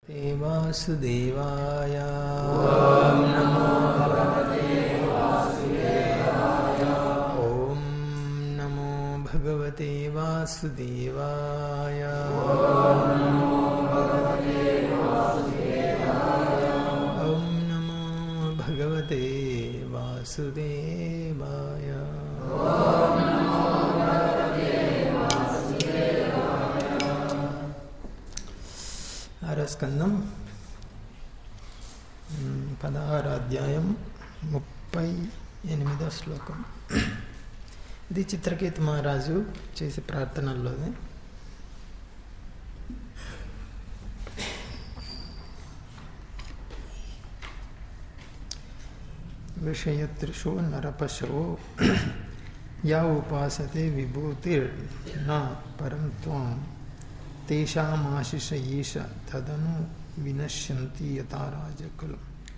ते वासुदेवाय ॐ नमो भगवते वासुदेवाय ॐ नमो भगवते वासुदेवाय ఆరో స్కందం మ్, పదహారు అధ్యాయం ముప్పై ఎనిమిదో శ్లోకం ఇది చిత్రకేతు మహారాజు చేసే ప్రార్థనల్లోనే విషయతృషో నరపశవో యా ఉపాసతే విభూతిర్న పరం త్వం తేషామాశిష ఈశ తదను వినశ్యంతి యథారాజకులు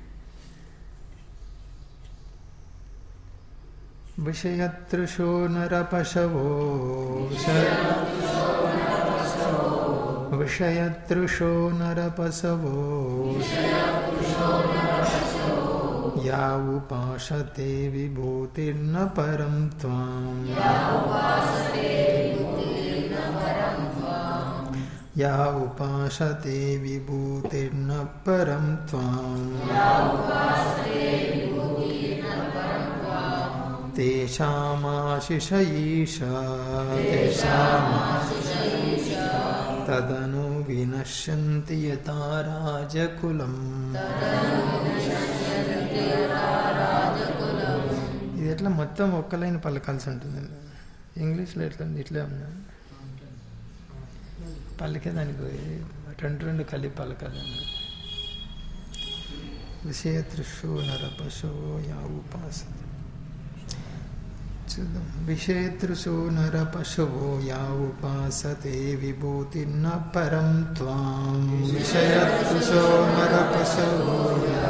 విషయతృషో నరపశవో విషయతృషో నరపశవో యా ఉపాసతే విభూతిర్న పరం త్వాం యా ఉపాసతే విభూతిర్న పరం త్వాం తేషామాశిష ఈశ తదను వినశ్యంతి యథా రాజకులం ఇది ఎట్లా మొత్తం ఒక్క లైన్ పలకాల్సి ఉంటుందండి ఇంగ్లీష్లో ఎట్లా ఉంది? ఇట్లే ఉంది పలికే దానికి రెండు రెండు కలిపి పలకాలండి విషయతృషు నరపశో యా ఉపాస చూద్దాం విషయతృషు నరపశవో యా ఉపాసతే విభూతిర్న పరం త్వాం విషయతృషో నరపశవో యా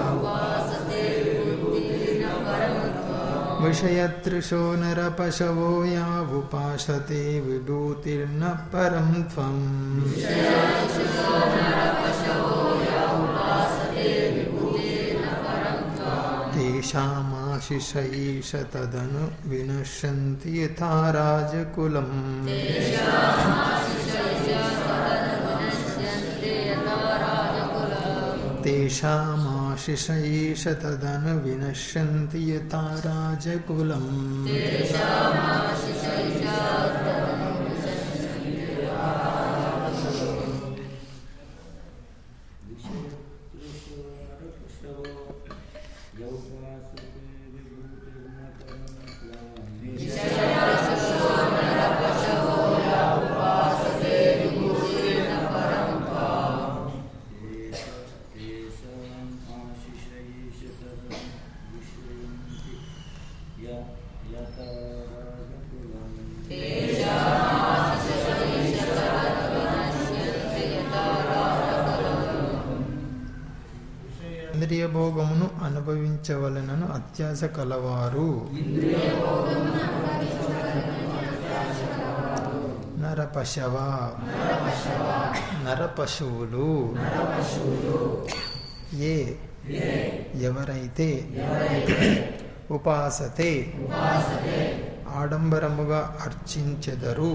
విషయతృషో నరపశవో యా ఉపాసతే విభూతిర్న పరం త్వం తేషామాశిష ఈశ తదను వినశ్యంతి యథా రాజకులం తేషామాశిష ఈశ తదను వినశ్యంతి యథా రాజకులం ఇంద్రియ భోగమును అనుభవించవలనను అత్యాస కలవారు నరపశవ నరపశువులు ఏ ఎవరైతే ఉపాసతే ఆడంబరముగా అర్చించెదరు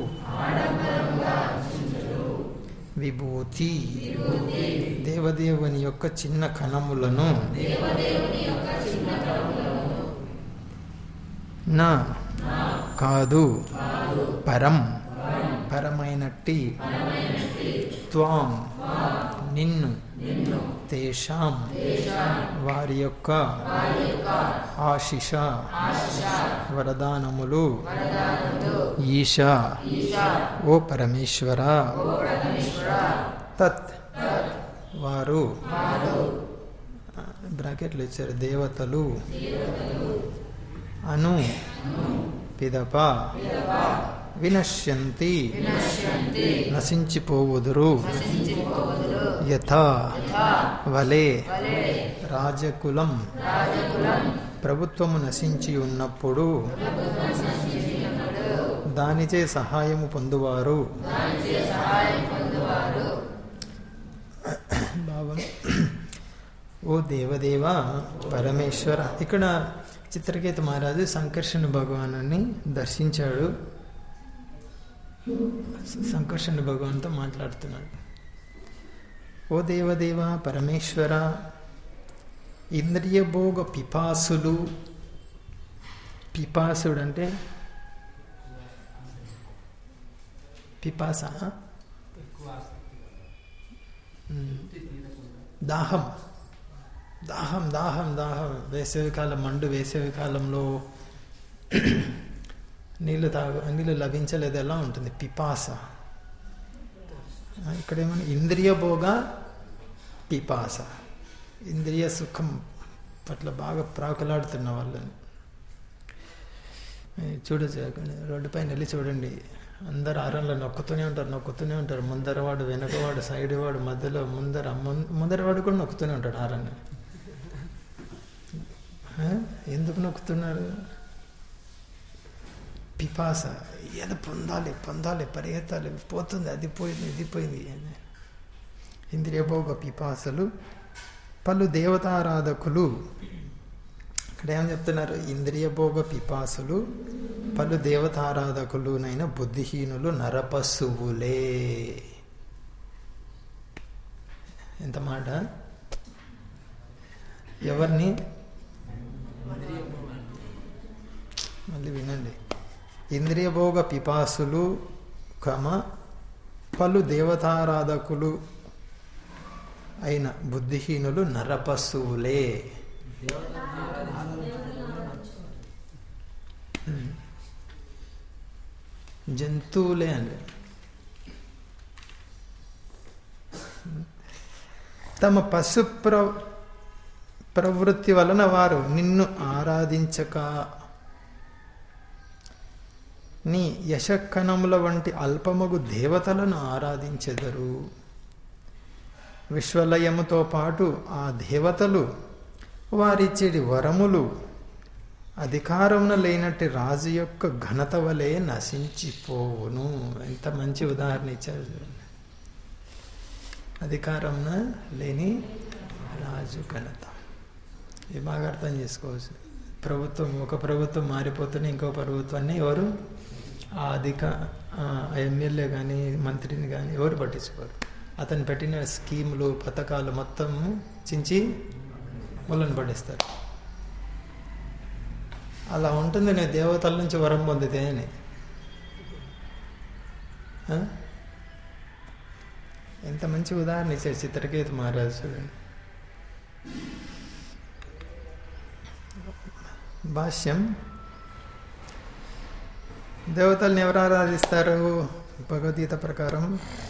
విభూతి దేవదేవుని యొక్క చిన్న కణములను నా కాదు పరం పరమైనట్టి త్వాం నిన్ను తేషాం వారి యొక్క ఆశిష వరదానములు ఈశ ఓ పరమేశ్వర తత్ వారు బ్రాకెట్లు ఇచ్చారు దేవతలు అను పిదప వినశ్యంతి నశించిపోవుదురు యథా వలే రాజకులం ప్రభుత్వము నశించి ఉన్నప్పుడు దానిచే సహాయము పొందువారు భావం ఓ దేవదేవ పరమేశ్వర ఇక్కడ చిత్రకేత మహారాజు సంకర్షణ భగవాను దర్శించాడు సంకర్షణ భగవాన్తో మాట్లాడుతున్నాడు ఓ దేవదేవ పరమేశ్వర ఇంద్రియ భోగ పిపాసులు పిపాసుడు అంటే పిపాస ఉమ్. దాహం దాహం దాహం దాహం వేసవికాలం మండు వేసవి కాలంలో నీళ్లు తాగ నీళ్ళు లభించలేదు ఎలా ఉంటుంది పిపాస ఆ, ఇక్కడ ఏమన్నా ఇంద్రియ భోగ పిపాస ఇంద్రియ సుఖం పట్ల బాగా ప్రాకులాడుతున్న వాళ్ళని ఏ, చూడచ్చు రోడ్డు పైన వెళ్ళి చూడండి అందరు ఆరంలో నొక్కుతూనే ఉంటారు నొక్కుతూనే ఉంటారు ముందరవాడు వెనకవాడు సైడ్ వాడు మధ్యలో ముందర ముం- ముందరవాడు కూడా నొక్కుతూనే ఉంటాడు ఆరాన్ని ఆ? ఎందుకు నొక్కుతున్నారు పిపాస ఏదో పొందాలి పొందాలి పరిగెత్తాలి పోతుంది అది పోయింది ఇది పోయింది అని. ఇంద్రియభోగ పిపాసలు పలు దేవతారాధకులు ఇక్కడ ఏం చెప్తున్నారు ఇంద్రియభోగ పిపాసులు పలు దేవతారాధకులునైన బుద్ధిహీనులు నరపశువులే ఎంత మాట ఎవరిని మళ్ళీ వినండి ఇంద్రియభోగ పిపాసులు కమ పలు దేవతారాధకులు అయిన బుద్ధిహీనులు నరపశువులే ఉమ్. జంతువులే అండి తమ పశు ప్ర ప్రవృత్తి వలన వారు నిన్ను ఆరాధించక నీ యశకణముల వంటి అల్పమగు దేవతలను ఆరాధించెదరు విశ్వలయముతో పాటు ఆ దేవతలు వారిచ్చేటి వరములు అధికారమున లేనట్టి రాజు యొక్క ఘనత వలె నశించిపోవును ఎంత మంచి ఉదాహరణ ఇచ్చారు చూడండి. అధికారమున లేని రాజు ఘనత ఇది బాగా అర్థం చేసుకోవచ్చు ప్రభుత్వం ఒక ప్రభుత్వం మారిపోతూనే ఇంకో ప్రభుత్వాన్ని ఎవరు ఆ అధిక ఆ ఎమ్మెల్యే కానీ మంత్రిని కానీ ఎవరు పట్టించుకోరు అతను పెట్టిన స్కీములు పథకాలు మొత్తం చించి ముళ్ళని పడేస్తారు అలా ఉంటుంది నేను దేవతల నుంచి వరం పొందితే అని ఆ? ఎంత మంచి ఉదాహరణ ఇచ్చారు చిత్రకేతు మహారాజు చూడండి భాష్యం దేవతల్ని ఎవరు ఆరాధిస్తారు భగవద్గీత ప్రకారం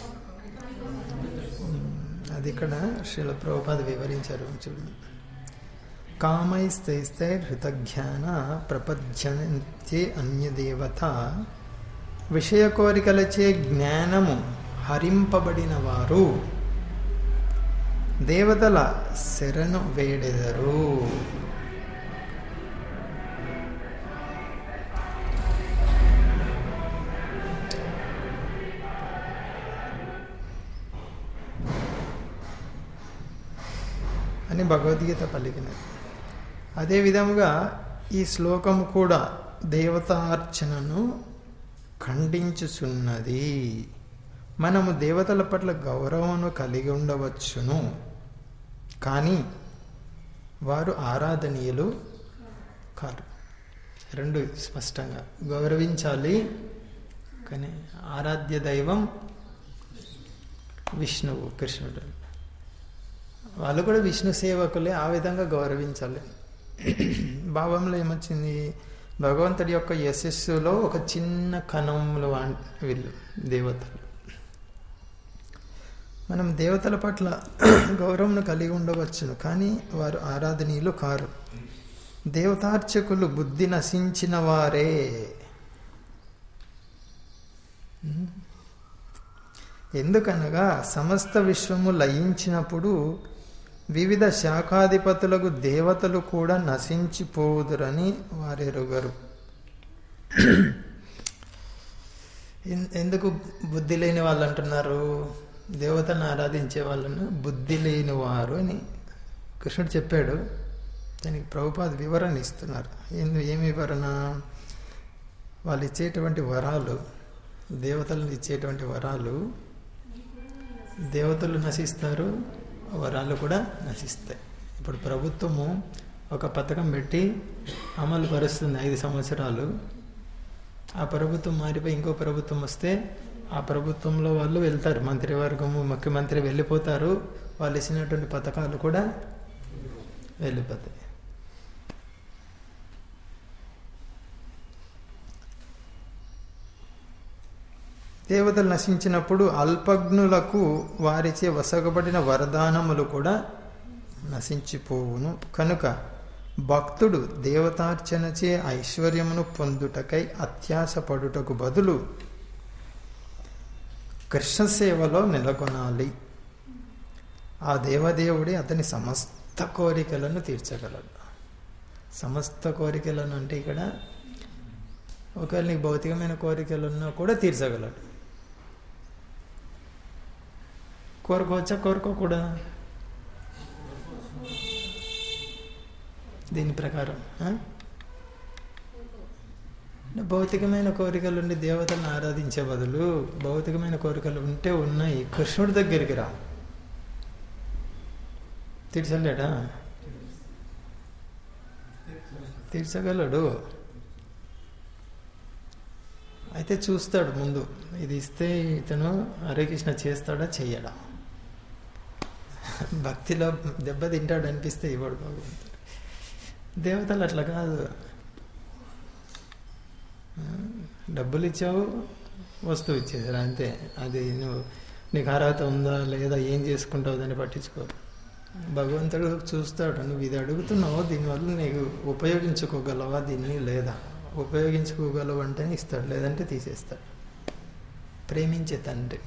ఉమ్, అది ఇక్కడ శ్రీల ప్రభుపాద వివరించారు చూడండి కామైస్తైస్తే హృతజ్ఞాన ప్రపంచే అన్యదేవత విషయ కోరికలచే జ్ఞానము హరింపబడిన వారు దేవతల శరణు వేడెదరు అని భగవద్గీత పలికినది అదే విధముగా ఈ శ్లోకం కూడా దేవతార్చనను ఖండించుచున్నది మనము దేవతల పట్ల గౌరవమును కలిగి ఉండవచ్చును కానీ వారు ఆరాధనీయులు కారు రెండు స్పష్టంగా గౌరవించాలి కానీ ఆరాధ్య దైవం విష్ణువు కృష్ణుడు వాళ్ళు కూడా విష్ణు సేవకులే ఆ విధంగా గౌరవించాలి భావంలో ఏమొచ్చింది భగవంతుడి యొక్క యశస్సులో ఒక చిన్న కణంలో వాన్- వీళ్ళు దేవతలు మనం దేవతల పట్ల గౌరవం కలిగి ఉండవచ్చును కానీ వారు ఆరాధనీయులు కారు దేవతార్చకులు బుద్ధి నశించిన వారే ఎందుకనగా సమస్త విశ్వము లయించినప్పుడు వివిధ శాఖాధిపతులకు దేవతలు కూడా నశించిపోదురని వారెరుగరు ఎన్- ఎందుకు బుద్ధి లేని వాళ్ళు అంటున్నారు దేవతలను ఆరాధించే వాళ్ళను బుద్ధి లేని వారు అని కృష్ణుడు చెప్పాడు దానికి ప్రభుపాద వివరణ ఇస్తున్నారు ఏంది ఏమి వివరణ వాళ్ళు ఇచ్చేటువంటి వరాలు దేవతలను ఇచ్చేటువంటి వరాలు దేవతలు నశిస్తారు వరాలు కూడా నశిస్తాయి ఇప్పుడు ప్రభుత్వము ఒక పథకం పెట్టి అమలు పరుస్తుంది ఐదు సంవత్సరాలు ఆ ప్రభుత్వం మారిపోయి ఇంకో ప్రభుత్వం వస్తే ఆ ప్రభుత్వంలో వాళ్ళు వెళ్తారు మంత్రివర్గము ముఖ్యమంత్రి వెళ్ళిపోతారు వాళ్ళు ఇచ్చినటువంటి పథకాలు కూడా వెళ్ళిపోతాయి దేవతలు నశించినప్పుడు అల్పజ్ఞులకు వారిచే వసగబడిన వరదానములు కూడా నశించిపోవును కనుక భక్తుడు దేవతార్చనచే ఐశ్వర్యమును పొందుటకై అత్యాసపడుటకు బదులు కృష్ణ సేవలో నెలకొనాలి ఆ దేవదేవుడే అతని సమస్త కోరికలను తీర్చగలడు సమస్త కోరికలను అంటే ఇక్కడ ఒకవేళ నీకు భౌతికమైన కోరికలు ఉన్నా కూడా తీర్చగలడు కోరుకోవచ్చా కోరుకోకూడదా దీని ప్రకారం ఆ? భౌతికమైన కోరికలు ఉండి దేవతలను ఆరాధించే బదులు భౌతికమైన కోరికలు ఉంటే ఉన్నాయి కృష్ణుడి దగ్గరికి రా తీర్చలేడా తీర్చగలడు అయితే చూస్తాడు ముందు ఇది ఇస్తే ఇతను హరే కృష్ణ చేస్తాడా చెయ్యడా భక్తిలో దెబ్బ తింటాడు అనిపిస్తే ఇవ్వడు భగవంతుడు దేవతలు అట్లా కాదు డబ్బులు ఇచ్చావు వస్తువు ఇచ్చేసారు అంతే అది నువ్వు నీకు అర్హత ఉందా లేదా ఏం చేసుకుంటావు దాన్ని పట్టించుకోరు భగవంతుడు చూస్తాడు నువ్వు ఇది అడుగుతున్నావు దీనివల్ల నీకు ఉపయోగించుకోగలవా దీన్ని లేదా ఉపయోగించుకోగలవు అంటేనే ఇస్తాడు లేదంటే తీసేస్తాడు ప్రేమించే తండ్రి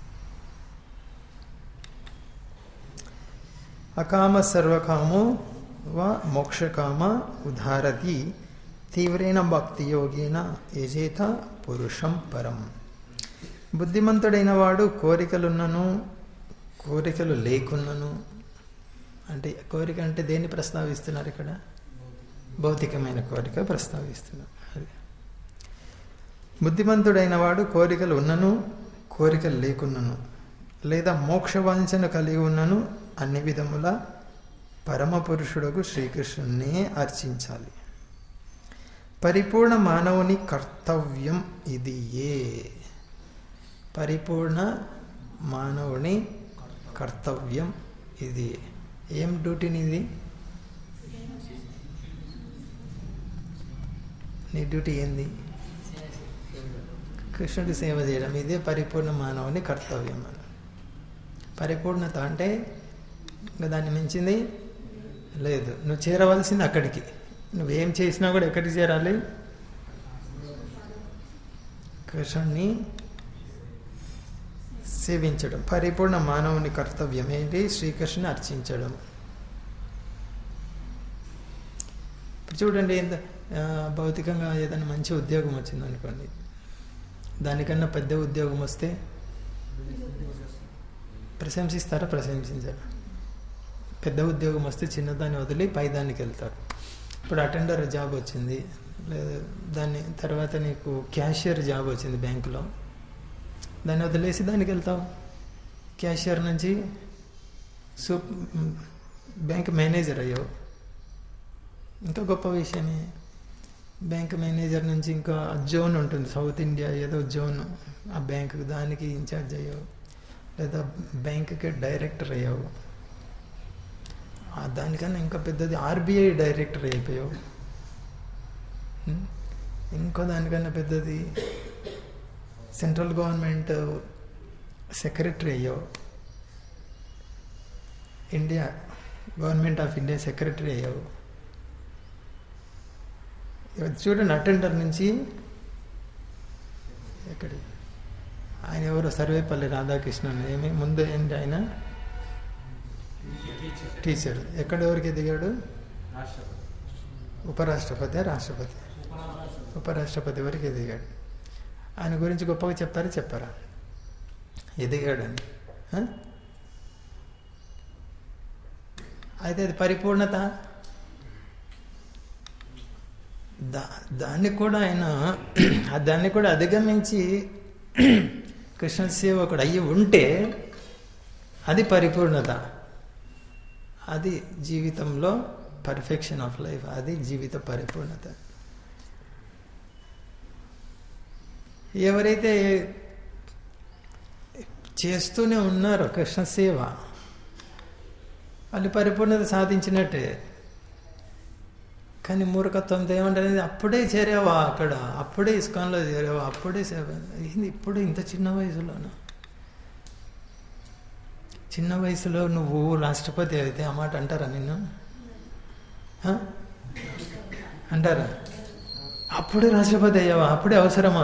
అకామ సర్వకామో వా మోక్షకామ ఉదారతి తీవ్రేణ భక్తి యోగేన యజేత పురుషం పరం బుద్ధిమంతుడైన వాడు కోరికలున్నను కోరికలు లేకున్నను అంటే కోరిక అంటే దేన్ని ప్రస్తావిస్తున్నారు ఇక్కడ భౌతికమైన కోరిక ప్రస్తావిస్తున్నారు అది బుద్ధిమంతుడైన వాడు కోరికలు ఉన్నను కోరికలు లేకున్నను లేదా మోక్షవాంఛన కలిగి ఉన్నను అన్ని విధముల పరమపురుషుడకు శ్రీకృష్ణునే అర్చించాలి పరిపూర్ణ మానవుని కర్తవ్యం ఇది ఏ పరిపూర్ణ మానవుని కర్తవ్యం ఇది ఏం డ్యూటీని ఇది నీ డ్యూటీ ఏంది కృష్ణుడి సేవ చేయడం ఇదే పరిపూర్ణ మానవుని కర్తవ్యం అని పరిపూర్ణత అంటే ఇంకా దాన్ని మించింది లేదు నువ్వు చేరవలసింది అక్కడికి నువ్వేం చేసినా కూడా ఎక్కడికి చేరాలి కృష్ణుడిని సేవించడం పరిపూర్ణ మానవుని కర్తవ్యం ఏంటి శ్రీకృష్ణుని అర్చించడం ఇప్పుడు చూడండి ఎంత ఆ, భౌతికంగా ఏదైనా మంచి ఉద్యోగం వచ్చింది అనుకోండి దానికన్నా పెద్ద ఉద్యోగం వస్తే ప్రశంసిస్తారా ప్రశంసించారా పెద్ద ఉద్యోగం వస్తే చిన్నదాన్ని వదిలి పై దానికి వెళ్తారు ఇప్పుడు అటెండర్ జాబ్ వచ్చింది లేదా దాన్ని తర్వాత నీకు క్యాషియర్ జాబ్ వచ్చింది బ్యాంకులో దాన్ని వదిలేసి దానికి వెళ్తావు క్యాషియర్ నుంచి సూప్ బ్యాంక్ మేనేజర్ అయ్యావు ఇంకా గొప్ప విషయమే బ్యాంక్ మేనేజర్ నుంచి ఇంకా జోన్ ఉంటుంది సౌత్ ఇండియా ఏదో జోన్ ఆ బ్యాంక్ దానికి ఇన్ఛార్జ్ అయ్యావు లేదా బ్యాంక్కి డైరెక్టర్ అయ్యావు ఆ దానికన్నా ఇంకా పెద్దది ఆర్బీఐ డైరెక్టర్ అయిపోయావు ఉం? ఇంకో దానికన్నా పెద్దది సెంట్రల్ గవర్నమెంట్ సెక్రటరీ అయ్యావు India government of India secretary అయ్యావు ఇవి చూడండి అటెండర్ నుంచి ఎక్కడి ఆయన ఎవరో సర్వేపల్లి రాధాకృష్ణన్ ఏమి ముందు ఏంటి ఆయన టీచర్ ఎక్కడ ఎవరికి ఎదిగాడు ఉపరాష్ట్రపతి రాష్ట్రపతి ఉపరాష్ట్రపతి వరకు ఎదిగాడు ఆయన గురించి గొప్పగా చెప్తారా చెప్పారా ఎదిగాడని ఆ? అయితే అది పరిపూర్ణత దా దాన్ని కూడా ఆయన ఆ దాన్ని కూడా అధిగమించి కృష్ణ సేవకుడు అయ్యి ఉంటే అది పరిపూర్ణత అది జీవితంలో పర్ఫెక్షన్ ఆఫ్ లైఫ్ అది జీవిత పరిపూర్ణత ఎవరైతే చేస్తూనే ఉన్నారో కృష్ణ సేవ వాళ్ళు పరిపూర్ణత సాధించినట్టే కానీ మూర్ఖత్వంతో ఏమంటారు అప్పుడే చేరావా అక్కడ అప్పుడే ఇస్కాన్లో చేరావా అప్పుడే సేవ ఏంది ఇప్పుడు ఇంత చిన్న వయసులోనా చిన్న వయసులో నువ్వు రాష్ట్రపతి అయితే ఆ మాట అంటారా నిన్ను ఆ? అంటారా అప్పుడే రాష్ట్రపతి అయ్యావా అప్పుడే అవసరమా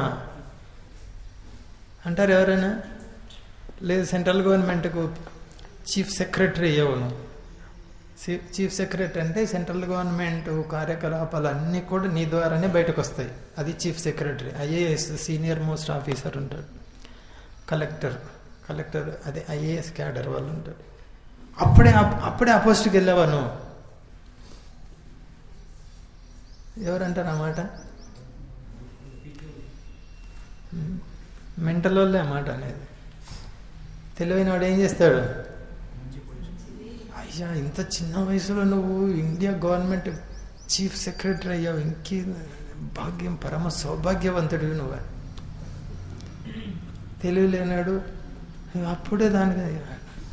అంటారు ఎవరైనా లేదు సెంట్రల్ గవర్నమెంట్కు చీఫ్ సెక్రటరీ అయ్యావు నువ్వు చీఫ్ చీఫ్ సెక్రటరీ అంటే సెంట్రల్ గవర్నమెంట్ కార్యకలాపాలు అన్నీ కూడా నీ ద్వారానే బయటకు వస్తాయి అది chief secretary IAS senior most officer ఉంటాడు కలెక్టర్ కలెక్టర్ అదే ఐఏఎస్ క్యాడర్ వాళ్ళు ఉంటాడు అప్పుడే అప్- అప్పుడే ఆ పోస్ట్కి వెళ్ళావా నువ్వు ఎవరంటారు ఆ మాట మెంటల్ వాళ్ళే ఆ మాట అనేది తెలివైన వాడు ఏం చేస్తాడు అయ్యా ఇంత చిన్న వయసులో నువ్వు ఇండియా గవర్నమెంట్ చీఫ్ సెక్రటరీ అయ్యావు ఇంకే భాగ్యం పరమ సౌభాగ్యవంతుడివి నువ్వు తెలివి లేనాడు అప్పుడే దానికి అయ్యాడు.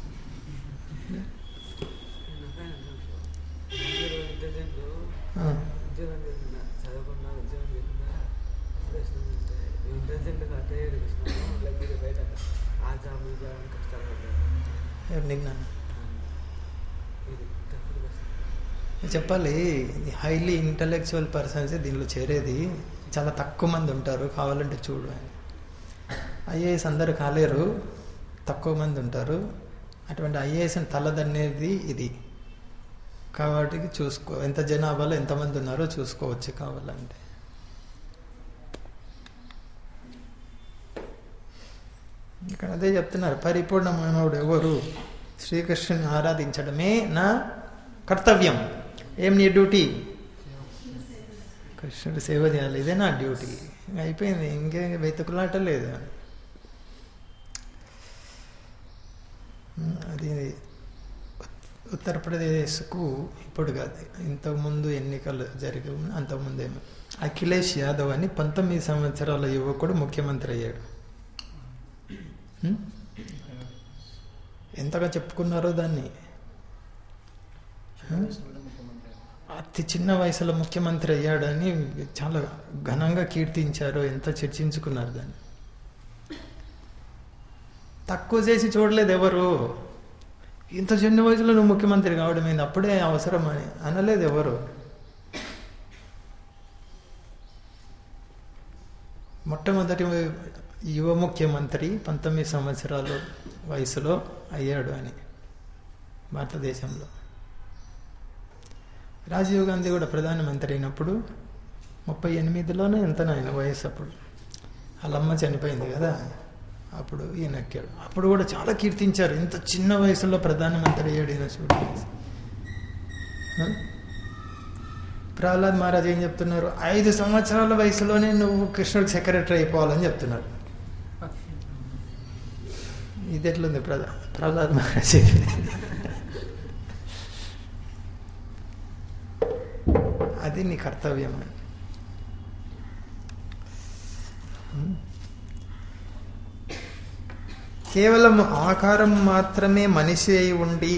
ఆ, ఉద్యోగం చేస్తున్నా చదవకుండా ఉద్యోగం చేయకుండా ప్రశ్న ఉంటే ఇంటెలిజెంట్ అటే కృష్ణ లేకపోతే బయట ఆ జాబ్ ఈ జాబ్ అని కష్టాలు పడ్డారు ఎవరు నిన్న ఇది తప్పుడు కష్టం చెప్పాలి హైలీ ఇంటలెక్చువల్ పర్సన్స్ దీనిలో చేరేది చాలా తక్కువ మంది ఉంటారు కావాలంటే చూడు అని ఐఏఎస్ అందరు కాలేరు తక్కువ మంది ఉంటారు అటువంటి ఐఏఎస్ తలదనేది ఇది కాబట్టి చూసుకో ఎంత జనాభాలో ఎంతమంది ఉన్నారో చూసుకోవచ్చు కావాలంటే ఇక్కడ అదే చెప్తున్నారు పరిపూర్ణ మానవుడు ఎవరు శ్రీకృష్ణుని ఆరాధించడమే నా కర్తవ్యం ఏం నీ డ్యూటీ కృష్ణుడు సేవ చేయాలి ఇదే నా డ్యూటీ అయిపోయింది ఇంకే వెతుకులాట లేదు అది ఉత్తరప్రదేశ్కు ఇప్పుడు కాదు ఇంతకుముందు ఎన్నికలు జరిగి అంతకుముందు ఏమో అఖిలేష్ యాదవ్ అని పంతొమ్మిది సంవత్సరాల యువకుడు ముఖ్యమంత్రి అయ్యాడు హ్మ్? ఎంతగా చెప్పుకున్నారో దాన్ని హ్మ్? అతి చిన్న వయసులో ముఖ్యమంత్రి అయ్యాడని చాలా ఘనంగా కీర్తించారు ఎంత చర్చించుకున్నారు దాన్ని తక్కువ చేసి చూడలేదు ఎవరు ఇంత చిన్న వయసులో నువ్వు ముఖ్యమంత్రి కావడం ఏంది అప్పుడే అవసరం అని అనలేదు ఎవరు మొట్టమొదటి యువ ముఖ్యమంత్రి పంతొమ్మిది సంవత్సరాలు వయసులో అయ్యాడు అని భారతదేశంలో రాజీవ్ గాంధీ కూడా ప్రధానమంత్రి అయినప్పుడు ముప్పై ఎనిమిదిలోనే ఎంత ఆయన వయసు అప్పుడు వాళ్ళమ్మ చనిపోయింది కదా అప్పుడు ఈయన ఎక్కాడు అప్పుడు కూడా చాలా కీర్తించారు ఇంత చిన్న వయసులో ప్రధానమంత్రి అయ్యాడు ఈయన చూడు ఆ? ప్రహ్లాద్ మహారాజ్ ఏం చెప్తున్నారు ఐదు సంవత్సరాల వయసులోనే నువ్వు కృష్ణుడికి సెక్రటరీ అయిపోవాలని చెప్తున్నాడు ఇది ఎట్లుంది ప్రధా ప్రహ్లాద్ మహారాజ్ చెప్పింది అది నీ కర్తవ్యం అని కేవలం ఆకారం మాత్రమే మనిషి అయి ఉండి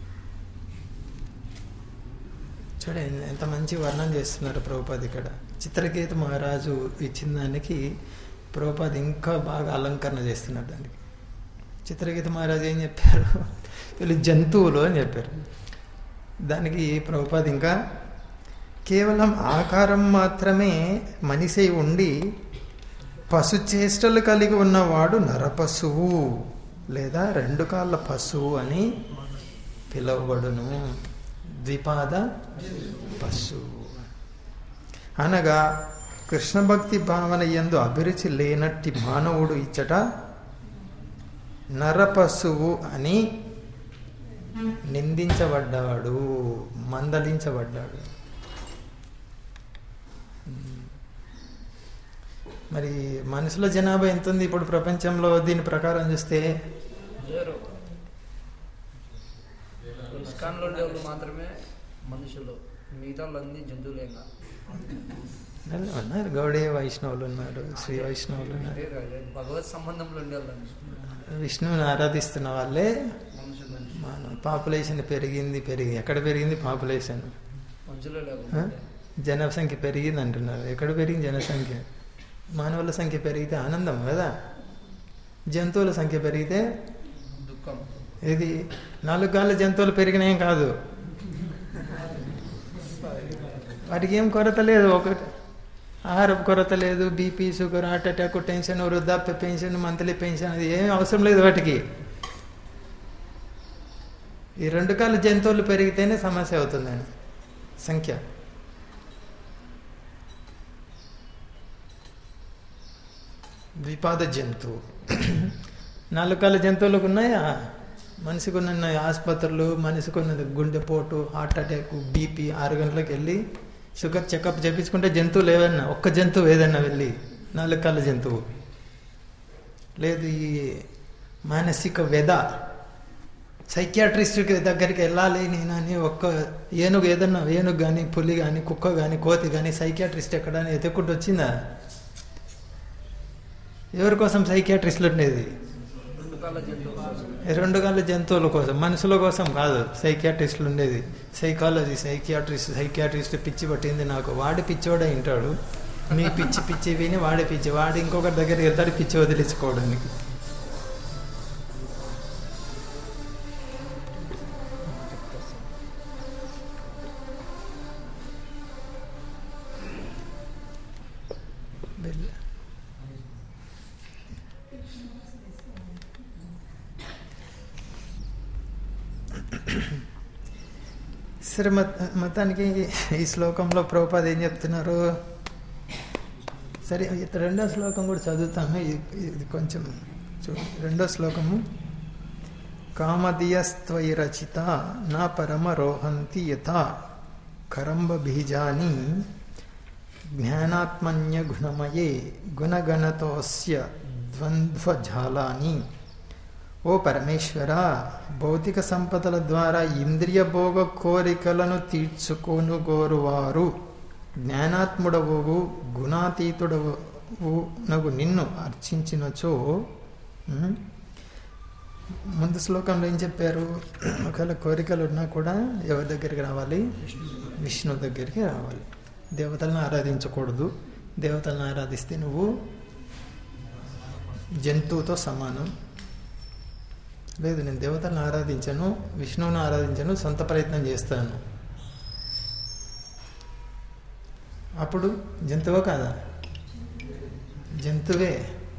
చూడండి ఎంత మంచి వర్ణన చేస్తున్నారు ప్రభుపాద్ ఇక్కడ చిత్రకేతు మహారాజు ఇచ్చిన దానికి ప్రభుపాద్ ఇంకా బాగా అలంకరణ చేస్తున్నారు దానికి చిత్రకేతు మహారాజు ఏం చెప్పారు వీళ్ళు జంతువులు అని చెప్పారు దానికి ప్రభుపాద్ ఇంకా కేవలం ఆకారం మాత్రమే మనిషి ఉండి పశు చేష్టలు కలిగి ఉన్నవాడు నరపశువు లేదా రెండు కాళ్ళ పశువు అని పిలువబడును ద్విపాద పశువు అనగా కృష్ణ భక్తి భావన ఎందు అభిరుచి లేనట్టి మానవుడు ఇచ్చట నరపశువు అని నిందించబడ్డాడు మందలించబడ్డాడు మరి మనుషుల జనాభా ఎంత ఉంది ఇప్పుడు ప్రపంచంలో దీని ప్రకారం చూస్తే లేరు ఇస్కాన్లో ఉండేవాళ్ళు మాత్రమే మనుషులు మిగతా వాళ్ళన్నీ జంతువులేగా ఉన్నారు గౌడీయ వైష్ణవులు ఉన్నారు శ్రీ వైష్ణవులు ఉన్నారు అదే కాదు, భగవత్ సంబంధంలో ఉండేవాళ్ళని విష్ణువుని ఆరాధిస్తున్న వాళ్ళే మనుషులు మన పాపులేషన్ పెరిగింది పెరిగి ఎక్కడ పెరిగింది పాపులేషన్ మనుషులే ఆ? లేకుండా జనసంఖ్య పెరిగింది అంటున్నారు ఎక్కడ పెరిగింది జనసంఖ్య మానవుల సంఖ్య పెరిగితే ఆనందం కదా జంతువుల సంఖ్య పెరిగితే దుఃఖం ఇది నాలుగు గాళ్ళ జంతువులు పెరిగినాయేం కాదు వాటికి ఏం కొరత లేదు ఒకటి ఆహారం కొరత లేదు BP sugar heart attack tension వృద్ధాప్య పెన్షన్ మంత్లీ పెన్షన్ అది ఏం అవసరం లేదు వాటికి ఈ రెండు కాళ్ళ జంతువులు పెరిగితేనే సమస్య అవుతుందండి సంఖ్య ద్విపాద జంతువు నాలుగు కాళ్ళ జంతువులకు ఉన్నాయా మనిషికి ఉన్న ఆసుపత్రులు మనిషికి ఉన్న గుండెపోటు హార్ట్ అటాక్ బీపీ ఆరు గంటలకు వెళ్ళి షుగర్ చెకప్ చేయించుకుంటే జంతువులు ఏదన్నా ఒక్క జంతువు ఏదన్నా వెళ్ళి నాలుగు కాళ్ళ జంతువు లేదు ఈ మానసిక వ్యధ సైకియాట్రిస్ట్ దగ్గరికి వెళ్ళాలి నేను అని ఒక్క ఏనుగు ఏదన్నా ఏనుగు కానీ పులి కానీ కుక్క కానీ కోతి కానీ సైకియాట్రిస్ట్ ఎక్కడని ఎత్తుకుంటూ వచ్చిందా ఎవరి కోసం సైకియాట్రిస్టులు ఉండేది రెండు కాళ్ళ జంతువుల కోసం ఈ రెండు కాళ్ళ జంతువుల కోసం మనుషుల కోసం కాదు సైకియాట్రిస్టులు ఉండేది సైకాలజీ సైకియాట్రిస్ట్ సైకియాట్రిస్ట్ పిచ్చి పట్టింది నాకు వాడి పిచ్చోడే వింటాడు మీ పిచ్చి పిచ్చి విని వాడి పిచ్చి వాడు ఇంకొకరి దగ్గరికి వెళ్తాడు పిచ్చి వదిలించుకోవడానికి వెళ్ళ సరే మత మతానికి ఈ శ్లోకంలో ప్రభుపాద ఏం చెప్తున్నారు సరే ఇది రెండో శ్లోకం కూడా చదువుతాము ఇది ఇది కొంచెం చూడండి రెండో శ్లోకము కామదియస్త్వయి రచిత నా పరమ రోహంతి యథా కరంబ బీజాని జ్ఞానాత్మన్య గుణమయే గుణగణతోస్య ద్వంద్వజాలాని ఓ పరమేశ్వర భౌతిక సంపదల ద్వారా ఇంద్రియ భోగ కోరికలను తీర్చుకొను గోరువారు జ్ఞానాత్ముడవు గుణాతీతుడవు నగు నిన్ను అర్చించినచో ఉమ్, ముందు శ్లోకంలో ఏం చెప్పారు ఒకవేళ కోరికలు ఉన్నా కూడా ఎవరి దగ్గరికి రావాలి విష్ణు దగ్గరికి రావాలి దేవతలను ఆరాధించకూడదు దేవతలను ఆరాధిస్తే నువ్వు జంతువుతో సమానం లేదు నేను దేవతలను ఆరాధించను విష్ణువుని ఆరాధించను సొంత ప్రయత్నం చేస్తాను అప్పుడు జంతువో కాదా జంతువే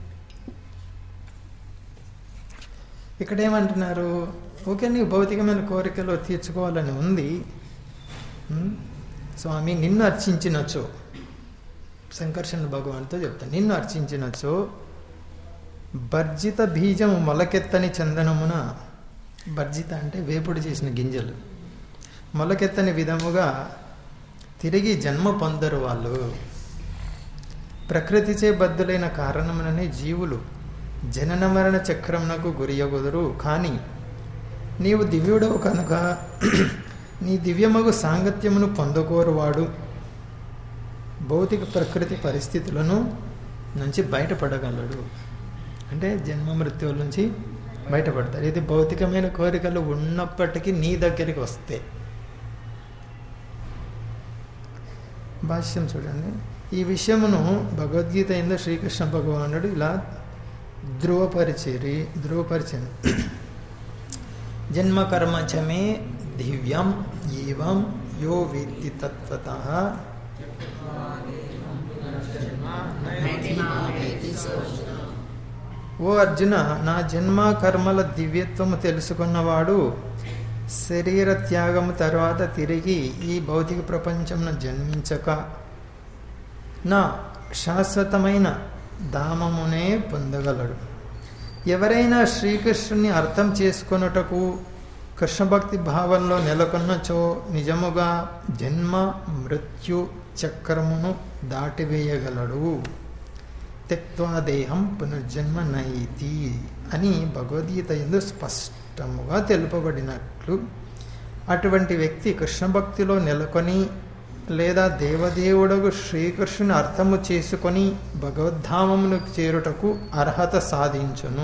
ఇక్కడ ఏమంటున్నారు ఓకే నీకు భౌతికమైన కోరికలు తీర్చుకోవాలని ఉంది ఉమ్, స్వామి నిన్ను అర్చించినచో సంకర్షణ భగవాన్తో చెప్తాను నిన్ను అర్చించినచో భర్జిత బీజము మొలకెత్తని చందనమున భర్జిత అంటే వేపుడు చేసిన గింజలు మొలకెత్తని విధముగా తిరిగి జన్మ పొందరు వాళ్ళు ప్రకృతిచే బద్దులైన కారణముననే జీవులు జనన మరణ చక్రమునకు గురియగుదురు కానీ నీవు దివ్యుడవు కనుక నీ దివ్యమగు సాంగత్యమును పొందకోరువాడు భౌతిక ప్రకృతి పరిస్థితులను నుంచి బయటపడగలడు అంటే జన్మ మృత్యువుల నుంచి బయటపడతారు ఇది భౌతికమైన కోరికలు ఉన్నప్పటికీ నీ దగ్గరికి వస్తే భాష్యం చూడండి ఈ విషయమును భగవద్గీత ఎందు శ్రీకృష్ణ భగవానుడు ఇలా ధృవపరిచేరి ధృవపరిచాను జన్మ కర్మ చమే దివ్యం ఏవం యో వేత్తి తత్వత ఓ అర్జున నా జన్మ కర్మల దివ్యత్వము తెలుసుకున్నవాడు శరీర త్యాగము తర్వాత తిరిగి ఈ భౌతిక ప్రపంచంను జన్మించక నా శాశ్వతమైన ధామమునే పొందగలడు ఎవరైనా శ్రీకృష్ణుని అర్థం చేసుకొనుటకు కృష్ణ భక్తి భావంలో నెలకొన్నచో నిజముగా జన్మ మృత్యు చక్రమును దాటివేయగలడు త్యక్వా దేహం పునర్జన్మ నైతి అని భగవద్గీత ఎందు స్పష్టముగా తెలుపబడినట్లు అటువంటి వ్యక్తి కృష్ణ భక్తిలో నెలకొని లేదా దేవదేవుడకు శ్రీకృష్ణుని అర్థము చేసుకొని భగవద్ధామమును చేరుటకు అర్హత సాధించును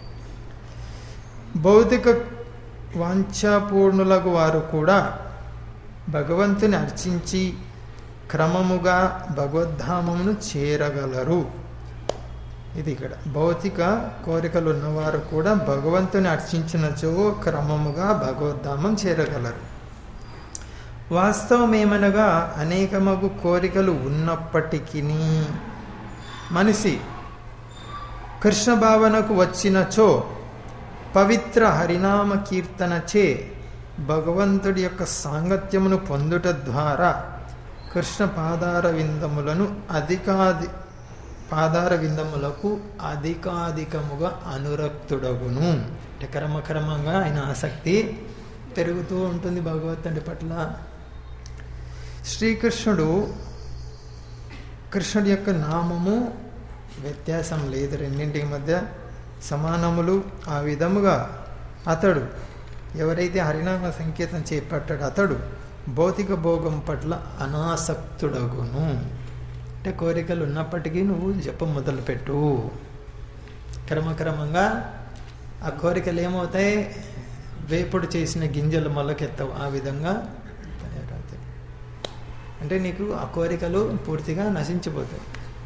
భౌతిక వాంఛాపూర్ణులకు వారు కూడా భగవంతుని అర్చించి క్రమముగా భగవద్ధామమును చేరగలరు ఇది ఇక్కడ భౌతిక కోరికలు ఉన్నవారు కూడా భగవంతుని అర్చించినచో క్రమముగా భగవద్ధామం చేరగలరు వాస్తవమేమనగా అనేకమగు కోరికలు ఉన్నప్పటికీ మనిషి కృష్ణ భావనకు వచ్చినచో పవిత్ర హరినామ కీర్తనచే భగవంతుడి యొక్క సాంగత్యమును పొందుట ద్వారా కృష్ణ పాదార విందములను అధికాది పాదార విందములకు అధికాధికముగా అనురక్తుడగును అంటే క్రమక్రమంగా ఆయన ఆసక్తి పెరుగుతూ ఉంటుంది భగవంతుడి పట్ల శ్రీకృష్ణుడు కృష్ణుడి యొక్క నామము వ్యత్యాసం లేదు రెండింటి మధ్య సమానములు ఆ విధముగా అతడు ఎవరైతే హరినామ సంకేతం చేపట్టాడో అతడు భౌతిక భోగం పట్ల అనాసక్తుడగును అంటే కోరికలు ఉన్నప్పటికీ నువ్వు జపం మొదలుపెట్టు క్రమక్రమంగా ఆ కోరికలు ఏమవుతాయి వేపుడు చేసిన గింజలు మొలకెత్తవు ఆ విధంగా తయారవుతాయి అంటే నీకు ఆ కోరికలు పూర్తిగా నశించిపోతాయి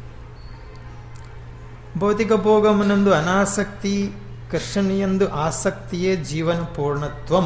భౌతిక భోగమునందు అనాసక్తి కృష్ణనియందు ఆసక్తియే జీవన పూర్ణత్వం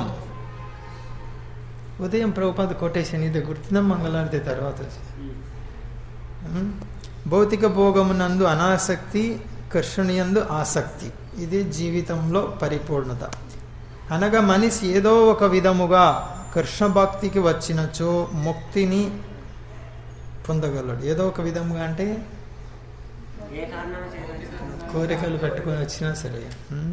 ఉదయం ప్రభుపాద కొటేషన్ ఇది గుర్తుందా మంగళారతి తర్వాత ఉం? భౌతిక భోగమునందు అనాసక్తి కృష్ణునియందు ఆసక్తి ఇది జీవితంలో పరిపూర్ణత అనగా మనిషి ఏదో ఒక విధముగా కృష్ణ భక్తికి వచ్చినచో ముక్తిని పొందగలడు ఏదో ఒక విధముగా అంటే ఏ కారణం చేయలేదు కోరికలు పెట్టుకొని వచ్చినా సరే ఉం?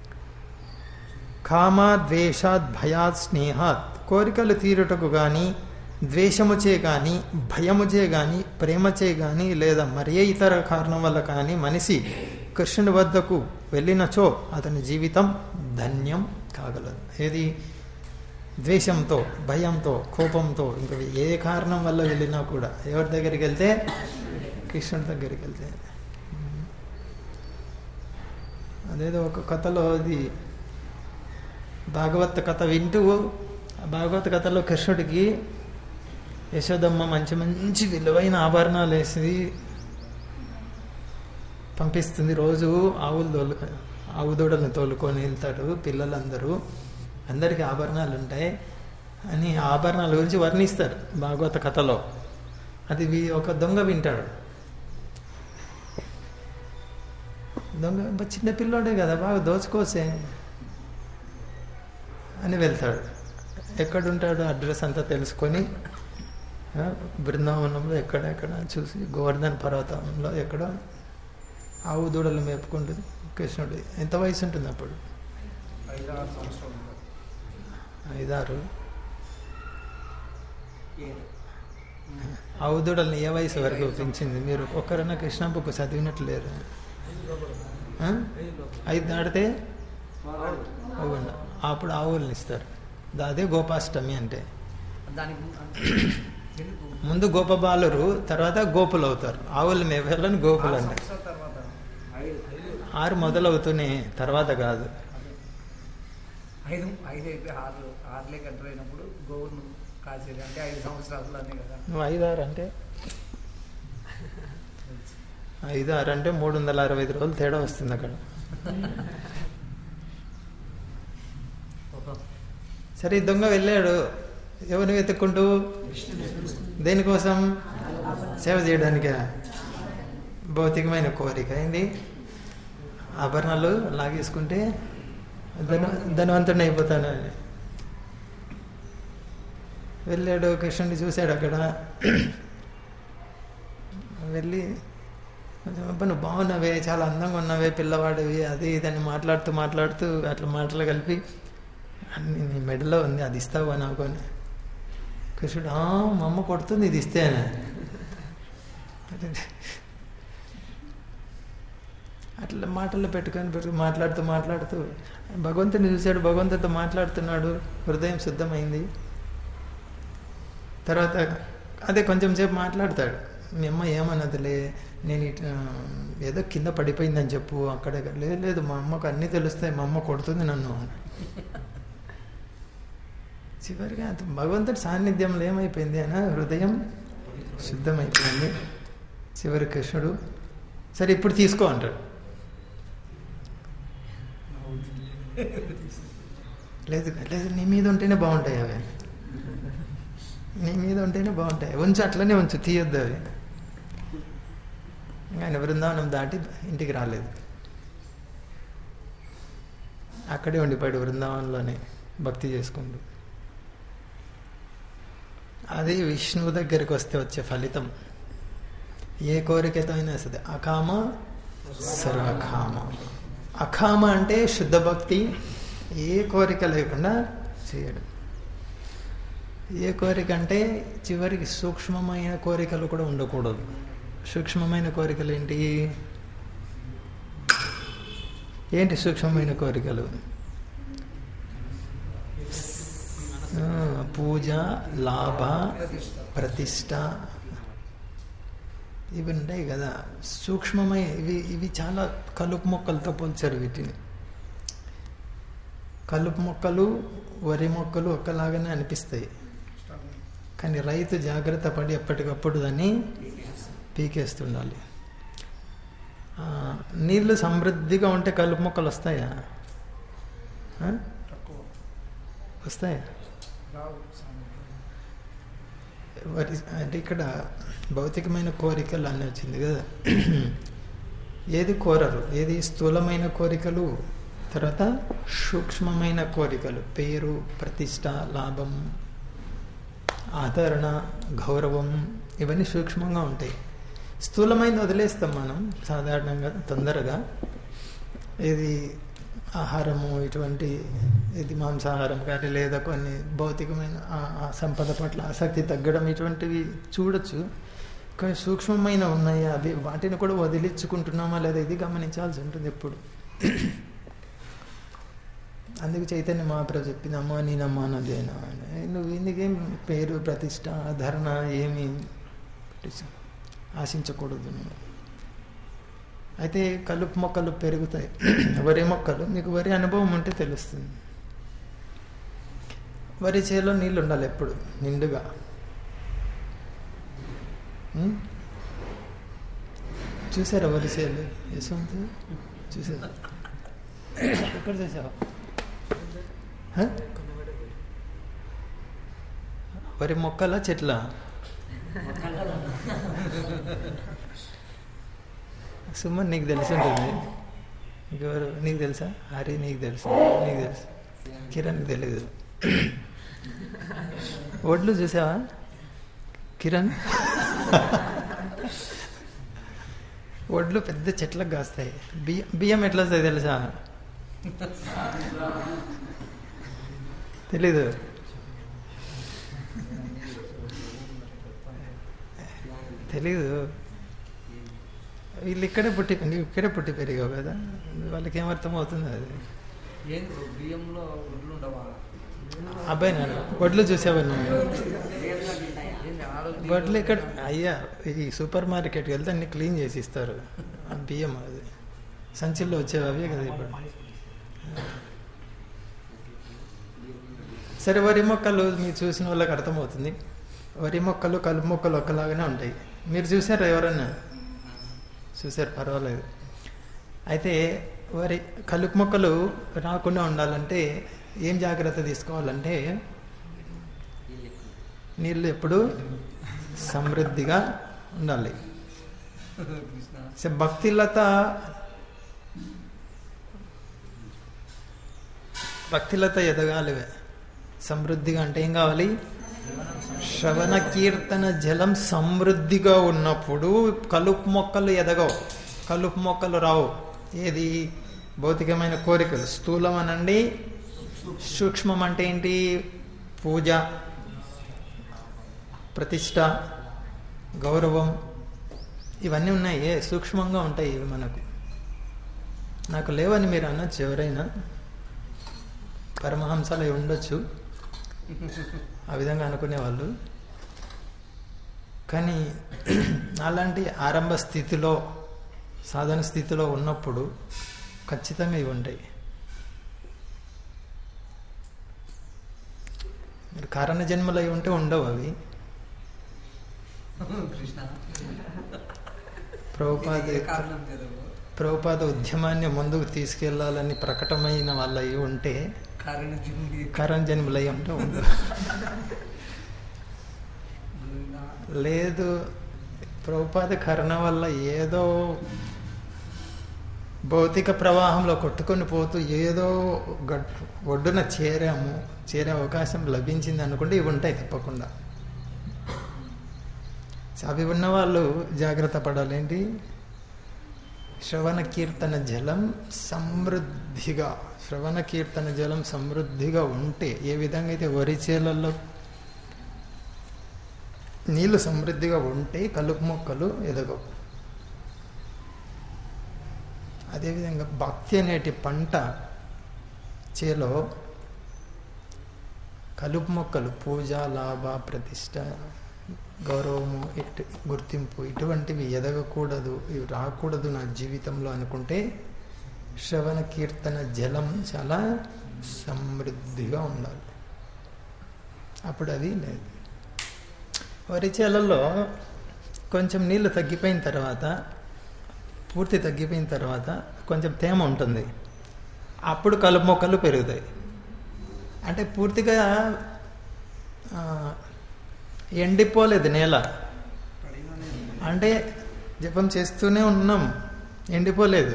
కామా ద్వేషాత్ భయాత్ స్నేహాత్ కోరికలు తీరుటకు కానీ ద్వేషముచే కానీ భయముచే కానీ ప్రేమచే కానీ లేదా మరే ఇతర కారణం వల్ల కానీ మనిషి కృష్ణుని వద్దకు వెళ్ళినచో అతని జీవితం ధన్యం కాగలదు ఏది ద్వేషంతో భయంతో కోపంతో ఇంకా ఏ కారణం వల్ల వెళ్ళినా కూడా ఎవరి దగ్గరికి వెళ్తే కృష్ణుడి దగ్గరికి వెళ్తే అదేదో ఒక కథలో అది భాగవత కథ వింటూ ఆ భాగవత కథలో కృష్ణుడికి యశోదమ్మ మంచి మంచి విలువైన ఆభరణాలు వేసి పంపిస్తుంది రోజు ఆవులు తోలు ఆవు దూడలను తోలుకొని వెళ్తాడు పిల్లలందరూ అందరికీ ఆభరణాలు ఉంటాయి అని ఆ ఆభరణాల గురించి వర్ణిస్తారు భాగవత కథలో అది వి- ఒక దొంగ వింటాడు దొంగ "అబ్బా, చిన్న పిల్లోడే కదా బాగా దోచుకోసే అని వెళ్తాడు ఎక్కడుంటాడు అడ్రస్ అంతా తెలుసుకొని ఆ, బృందావనంలో ఎక్కడెక్కడ చూసి గోవర్ధన్ పర్వతంలో ఎక్కడ ఆవు దూడలు మేపుకుంటుంది కృష్ణుడు ఎంత వయసు ఉంటుంది అప్పుడు ఐదు ఆరు సంవత్సరాలు ఉంటాయి. ఐదారు ఆవు దూడల్ని ఏ వయసు వరకు పెంచింది మీరు ఒక్కరైనా కృష్ణ బుక్ చదివినట్లేరు ఆ? ఐదు దాటితే అవును అప్పుడు ఆవుల్ని ఇస్తారు దా- అదే గోపాష్టమి అంటే దానికి ము- అంటే ఎందుకు? ముందు గోపబాలురు తర్వాత గోపులు అవుతారు ఆవులు మేపాలని గోపులు ఆరు అంటారు సంవత్సరాల తర్వాత ఐదు ఐదు ఆరు మొదలవుతూనే తర్వాత కాదు ఐదు ఐదు అయిపోయి ఆరు ఆరులే కంటర్ అయినప్పుడు గోవును కాసేది అంటే ఐదు సంవత్సరాలు అనే కదా నువ్వు ఐదారు అంటే ఐదు ఆరు అంటే మూడు వందల అరవై ఐదు రోజులు తేడా వస్తుంది అక్కడ సరే ఈ దొంగ వెళ్ళాడు ఎవరిని వెతుక్కుంటూ దేనికోసం సేవ చేయడానికే భౌతికమైన కోరిక ఏంది ఆభరణాలు లాగేసుకుంటే ధన ధనవంతుడిని అయిపోతాను అని వెళ్ళాడు కృష్ణుడిని చూశాడు అక్కడ వెళ్ళి కొంచెం అబ్బా నువ్వు బాగున్నావే చాలా అందంగా ఉన్నావే పిల్లవాడివి అది ఇదని మాట్లాడుతూ మాట్లాడుతూ అట్లా మాటలు కలిపి అన్ని నీ మెడలో ఉంది అది ఇస్తావా నాకు అని కృష్ణుడు "ఆ, మా అమ్మ కొడుతుంది ఇది ఇస్తేనే అట్లా మాటల్లో పెట్టుకొని పెట్టుకుని మాట్లాడుతూ మాట్లాడుతూ భగవంతుని చూశాడు భగవంతుడితో మాట్లాడుతున్నాడు హృదయం శుద్ధమైంది తర్వాత అదే కొంచెం సేపు మాట్లాడతాడు మీ అమ్మ ఏమన్నదిలే నేను ఇట ఏదో కింద పడిపోయిందని చెప్పు అక్కడే లేదు లేదు మా అమ్మకు అన్నీ తెలుస్తాయి మా అమ్మ కొడుతుంది నన్ను అని చివరిగా అంత భగవంతుడి సాన్నిధ్యంలో ఏమైపోయింది అన్న హృదయం శుద్ధమైపోయింది చివరి కృష్ణుడు సరే ఇప్పుడు తీసుకో అంటాడు లేదు లేదు నీ మీద ఉంటేనే బాగుంటాయి అవి నీ మీద ఉంటేనే బాగుంటాయి ఉంచు అట్లనే ఉంచు తీయొద్దు అవి ఇంకా ఆయన బృందావనం దాటి ఇంటికి రాలేదు అక్కడే ఉండిపోయాడు బృందావనంలోనే భక్తి చేసుకుంటూ అది విష్ణువు దగ్గరికి వస్తే వచ్చే ఫలితం ఏ కోరికతో అయినా వస్తుంది అకామ సర్వకామ అకామ అంటే శుద్ధ భక్తి ఏ కోరిక లేకుండా చేయడం ఏ కోరిక అంటే చివరికి సూక్ష్మమైన కోరికలు కూడా ఉండకూడదు సూక్ష్మమైన కోరికలు ఏంటి ఏంటి సూక్ష్మమైన కోరికలు ఆ, పూజ లాభ ప్రతిష్ట ఇవి ఉంటాయి కదా సూక్ష్మమై ఇవి ఇవి చాలా కలుపు మొక్కలతో పోల్చారు వీటిని కలుపు మొక్కలు వరి మొక్కలు ఒక్కలాగానే అనిపిస్తాయి కానీ రైతు జాగ్రత్త పడి ఎప్పటికప్పుడు దాన్ని పీకేస్తుండాలి ఆ, నీళ్లు సమృద్ధిగా ఉంటే కలుపు మొక్కలు వస్తాయా ఆ? తక్కువ వస్తాయా రావు సామెత. వరి అంటే ఇక్కడ భౌతికమైన కోరికలు అని వచ్చింది కదా ఏది కోరరు ఏది స్థూలమైన కోరికలు తర్వాత సూక్ష్మమైన కోరికలు పేరు ప్రతిష్ట లాభం ఆదరణ గౌరవం ఇవన్నీ సూక్ష్మంగా ఉంటాయి స్థూలమైన వదిలేస్తాం మనం సాధారణంగా తొందరగా ఇది ఆహారము ఇటువంటి ఇది మాంసాహారం కానీ లేదా కొన్ని భౌతికమైన ఆ- ఆ సంపద పట్ల ఆసక్తి తగ్గడం ఇటువంటివి చూడొచ్చు కానీ సూక్ష్మమైన ఉన్నాయి అవి వాటిని కూడా వదిలించుకుంటున్నామా లేదా ఇది గమనించాల్సి ఉంటుంది ఎప్పుడు అందుకు చైతన్య మహాప్రభు చెప్పింది అమ్మా నేనమ్మా నదేనా అని నువ్వు ఇందుకేం పేరు ప్రతిష్ట ధరణ ఏమి ఆశించకూడదు నువ్వు అయితే కలుపు మొక్కలు పెరుగుతాయి వరి మొక్కలు మీకు వరి అనుభవం ఉంటే తెలుస్తుంది వరి చేలో నీళ్ళు ఉండాలి ఎప్పుడు నిండుగా ఉం? చూసారా వరి చేలు యశ్వంత్ చూసారా ఎక్కడ చూసావా హ? వరి మొక్కల చెట్ల సుమన్ నీకు తెలిసి ఉంటుంది నీకు ఎవరు నీకు తెలుసా హరి నీకు తెలుసు నీకు తెలుసు కిరణ్కి తెలియదు ఒడ్లు చూసావా కిరణ్ ఒడ్లు పెద్ద చెట్లకు కాస్తాయి బియ్యం బియ్యం ఎట్లా వస్తాయి తెలుసా తెలీదు తెలీదు వీళ్ళు ఇక్కడే పుట్టి నువ్వు ఇక్కడే పుట్టి పెరిగావు కదా వాళ్ళకి ఏమర్థం అవుతుంది అది ఏం బ్రో బియ్యంలో ఒడ్లు ఉండవా అబ్బాయి నాన్న వడ్లు చూసావా నువ్వు ఏంది ఆరోగ్యం వడ్లు ఇక్కడ అయ్యా ఈ సూపర్ మార్కెట్కి వెళ్తే అన్ని క్లీన్ చేసి ఇస్తారు ఆ బియ్యం అది సంచుల్లో వచ్చేవి అవే కదా ఇప్పుడు సరే వరి మొక్కలు మీరు చూసిన వాళ్ళకి అర్థమవుతుంది వరి మొక్కలు కలుపు మొక్కలు ఒక్కలాగానే ఉంటాయి మీరు చూసారా ఎవరన్నా చూసారు పర్వాలేదు అయితే వరి కలుపు మొక్కలు రాకుండా ఉండాలంటే ఏం జాగ్రత్త తీసుకోవాలంటే నీళ్ళు ఎప్పుడు సమృద్ధిగా ఉండాలి కృష్ణ సో భక్తిలత భక్తిలత ఎదగాలి సమృద్ధిగా అంటే ఏం కావాలి శ్రవణ కీర్తన జలం సమృద్ధిగా ఉన్నప్పుడు కలుపు మొక్కలు ఎదగవు కలుపు మొక్కలు రావు ఏది భౌతికమైన కోరికలు స్థూలం అనండి సూక్ష్మం అంటే ఏంటి పూజ ప్రతిష్ట గౌరవం ఇవన్నీ ఉన్నాయి ఏ సూక్ష్మంగా ఉంటాయి ఇవి మనకు నాకు లేవని మీరు అనొచ్చు ఎవరైనా పరమహంసలు అయి ఉండొచ్చు ఆ విధంగా అనుకునే వాళ్ళు కానీ అలాంటి ఆరంభ స్థితిలో సాధన స్థితిలో ఉన్నప్పుడు ఖచ్చితంగా ఇవి ఉంటాయి మీరు కారణ జన్మలు అయి ఉంటే ఉండవు అవి కృష్ణ ప్రభుపాద ఏ కారణం లేదు ప్రభుపాద ఉద్యమాన్ని ముందుకు తీసుకెళ్లాలని ప్రకటమైన వాళ్ళు అయి ఉంటే కారణ జీవి కారణ జన్మలు అయి ఉంటే ఉండవు లేదు ప్రభుపాద కరణ వల్ల ఏదో భౌతిక ప్రవాహంలో కొట్టుకొని పోతూ ఏదో గట్ ఒడ్డున చేరాము చేరే అవకాశం లభించింది అనుకుంటే ఇవి ఉంటాయి తప్పకుండా సో అవి ఉన్న వాళ్ళు జాగ్రత్త పడాలేంటి శ్రవణ కీర్తన జలం సమృద్ధిగా శ్రవణ కీర్తన జలం సమృద్ధిగా ఉంటే ఏ విధంగా అయితే వరి చేలల్లో నీళ్లు సమృద్ధిగా ఉంటే కలుపు మొక్కలు ఎదగవు అదేవిధంగా భక్తి అనేటి పంట చేలో కలుపు మొక్కలు పూజ లాభ ప్రతిష్ట గౌరవము ఇటు గుర్తింపు ఇటువంటివి ఎదగకూడదు ఇవి రాకూడదు నా జీవితంలో అనుకుంటే శ్రవణ కీర్తన జలం చాలా సమృద్ధిగా ఉండాలి అప్పుడు అది లేదు వరి చేలల్లో కొంచెం నీళ్లు తగ్గిపోయిన తర్వాత పూర్తి తగ్గిపోయిన తర్వాత కొంచెం తేమ ఉంటుంది అప్పుడు కలుపు మొక్కలు పెరుగుతాయి అంటే పూర్తిగా ఆ, ఎండిపోలేదు నేల అంటే జపం చేస్తూనే ఉన్నాం ఎండిపోలేదు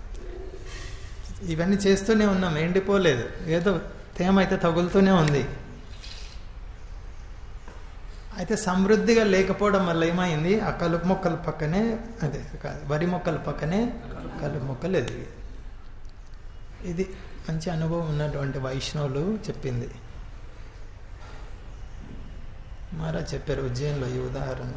ఇవన్నీ చేస్తూనే ఉన్నాం ఎండిపోలేదు ఏదో తేమ అయితే తగులుతూనే ఉంది అయితే సమృద్ధిగా లేకపోవడం వల్ల ఏమైంది ఆ కలుపు మొక్కల పక్కనే అదే కాదు వరి మొక్కల పక్కనే కలుపు మొక్కలు ఎదిగి ఇది మంచి అనుభవం ఉన్నటువంటి వైష్ణవులు చెప్పింది మారా చెప్పారు ఉజ్జయిన్లో ఈ ఉదాహరణ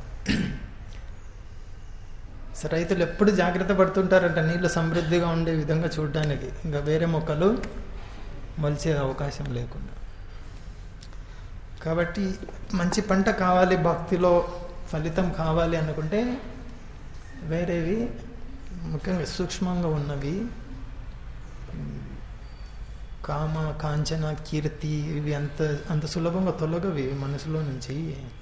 సో రైతులు ఎప్పుడు జాగ్రత్త పడుతుంటారంట నీళ్లు సమృద్ధిగా ఉండే విధంగా చూడడానికి ఇంకా వేరే మొక్కలు మొలిచే అవకాశం లేకుండా కాబట్టి మంచి పంట కావాలి భక్తిలో ఫలితం కావాలి అనుకుంటే వేరేవి ముఖ్యంగా సూక్ష్మంగా ఉన్నవి కామ కాంచన కీర్తి ఇవి అంత అంత సులభంగా తొలగవి మనసులో నుంచి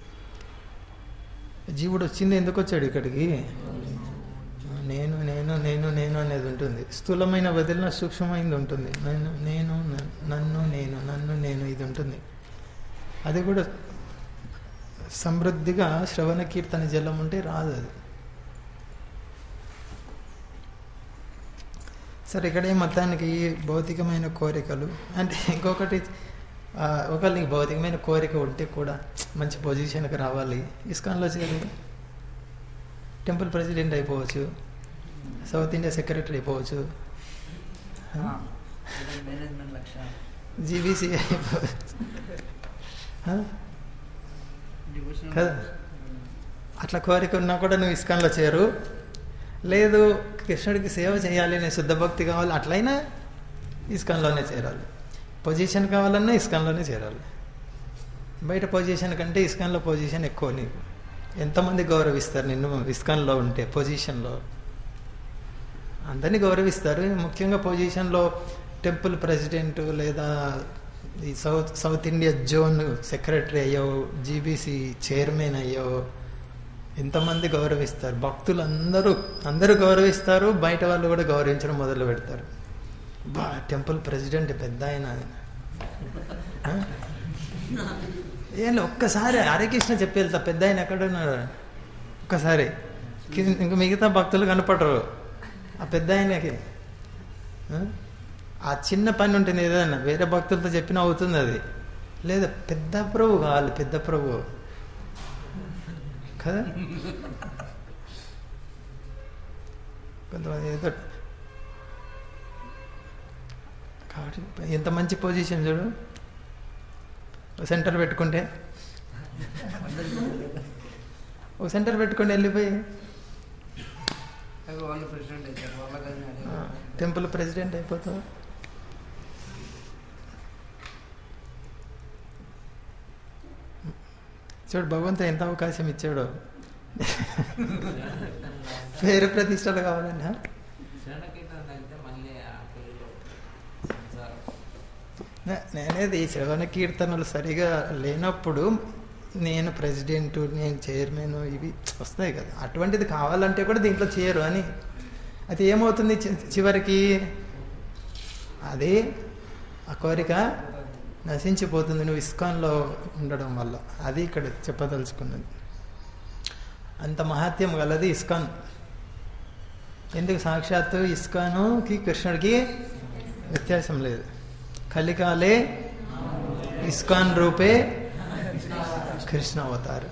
జీవుడు వచ్చింది ఎందుకు వచ్చాడు ఇక్కడికి నేను నేను నేను నేను అనేది ఉంటుంది స్థూలమైన వదిలిన సూక్ష్మమైనది ఉంటుంది నేను నేను న- నన్ను నేను నన్ను నేను ఇది ఉంటుంది అది కూడా సమృద్ధిగా శ్రవణ కీర్తన జలం ఉంటే రాదు అది సరే ఇక్కడే మొత్తానికి భౌతికమైన కోరికలు అంటే ఇంకొకటి ఆ, ఒకళ్ళకి భౌతికమైన కోరిక ఉంటే కూడా మంచి పొజిషన్కి రావాలి ఇస్కాన్లో చేరి టెంపుల్ ప్రెసిడెంట్ అయిపోవచ్చు సౌత్ ఇండియా సెక్రటరీ అయిపోవచ్చు మేనేజ్మెంట్ లక్ష్యం జీబీసీ అయిపోవచ్చు ఆ? డివోషనల్ కదా. అట్లా కోరిక ఉన్నా కూడా నువ్వు ఇస్కాన్లో చేరు లేదు కృష్ణుడికి సేవ చేయాలి నేను శుద్ధ భక్తి కావాలి అట్లయినా ఇస్కాన్లోనే చేరాలి పొజిషన్ కావాలన్నా ఇస్కాన్లోనే చేరాలి బయట పొజిషన్ కంటే ఇస్కాన్లో పొజిషన్ ఎక్కువ నీకు ఎంతమంది గౌరవిస్తారు నిన్ను ఇస్కాన్లో ఉంటే పొజిషన్లో అందరినీ గౌరవిస్తారు ముఖ్యంగా పొజిషన్లో టెంపుల్ ప్రెసిడెంట్ లేదా ఈ South South India zone secretary అయ్యో జీబీసీ చైర్మన్ అయ్యో ఎంతమంది గౌరవిస్తారు భక్తులు అందరూ అందరూ గౌరవిస్తారు బయట వాళ్ళు కూడా గౌరవించడం మొదలు పెడతారు బా టెంపుల్ ప్రెసిడెంట్ పెద్ద ఆయన ఆ? ఏం లే, ఒక్కసారి హరే కృష్ణ చెప్పి వెళ్తా పెద్ద ఆయన ఎక్కడ ఉన్నారు ఒక్కసారి కి- ఇంక మిగతా భక్తులు కనపడరు ఆ పెద్ద ఆయనకి ఆ? ఆ చిన్న పని ఉంటుంది ఏదైనా వేరే భక్తులతో చెప్పినా అవుతుంది అది లేదా పెద్ద ప్రభు కావాలి పెద్ద ప్రభు కదా కొంతమంది ఏదో కాబట్టి ఎంత మంచి పొజిషన్ చూడు ఒక సెంటర్ పెట్టుకుంటే ఒక సెంటర్ పెట్టుకొని వెళ్ళిపోయి అవి వాళ్ళు ప్రెసిడెంట్ అవుతారు వాళ్ళకని అదే ఆ, టెంపుల్ ప్రెసిడెంట్ అయిపోతావు చూడు భగవంతుడు ఎంత అవకాశం ఇచ్చాడు పేరు ప్రతిష్టలు కావాలన్నా శరణకీర్తన అయితే మళ్ళీ ఆ పేరులో సంసారం. నే- నేనేది శ్రవణ కీర్తనలు సరిగా లేనప్పుడు నేను ప్రెసిడెంట్ నేను చైర్మన్ ఇవి వస్తాయి కదా అటువంటిది కావాలంటే కూడా దీంట్లో చేయరు అని అది ఏమవుతుంది చి- చివరికి అదే ఆ కోరిక నశించిపోతుంది నువ్వు ఇస్కాన్లో ఉండడం వల్ల అది ఇక్కడ చెప్పదలుచుకున్నది అంత మహత్యం గలది ఇస్కాన్ ఎందుకు సాక్షాత్తు ఇస్కానుకి కృష్ణుడికి వ్యత్యాసం లేదు కలికాలే ఇస్కాన్ రూపే కృష్ణ అవతారు